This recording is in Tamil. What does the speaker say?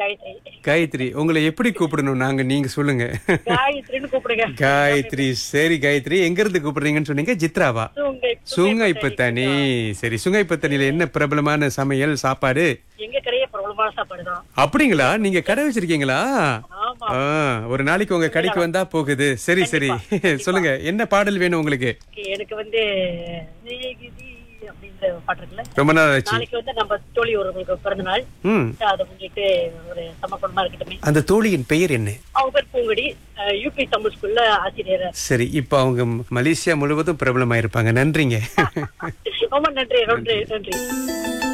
காயத்ரி காயத்ரி உங்களை எப்படி கூப்பிடணும் நாங்க நீங்க சொல்லுங்க காயத்ரின்னு கூப்பிடுங்க காயத்ரி சரி காயத்ரி எங்க இருந்து கூப்பிடுறீங்கன்னு சொன்னீங்க சித்ராவா சுங்கை சுங்கை பத்தானி சரி சுங்கை பத்தானில என்ன பிரபலமான சமையல் சாப்பாடு எங்க கடையே பிரபலமான சாப்பாடு தான் அப்படிங்களா நீங்க கடை வச்சிருக்கீங்களா ஆமா ஆ, ஒரு நாளைக்கு உங்க கடைக்கு வந்தா போகுது சரி சரி சொல்லுங்க என்ன பாடல் வேணும் உங்களுக்கு எனக்கு வந்து சிநேகிதி அப்படின்ற பாட்டு இருக்குல்ல ரொம்ப நாள் ஆச்சு நாளைக்கு வந்து நம்ம தோழி ஒருவங்களுக்கு பிறந்த நாள் ம் அதை முன்னிட்டு ஒரு சமப்படமா இருக்கட்டுமே அந்த தோழியின் பெயர் என்ன அவங்க பேர் பூங்கடி யூபி தமிழ் ஸ்கூல்ல ஆசிரியர் சரி இப்ப அவங்க மலேசியா முழுவதும் பிரபலமாயிருப்பாங்க நன்றிங்க ரொம்ப நன்றி நன்றி நன்றி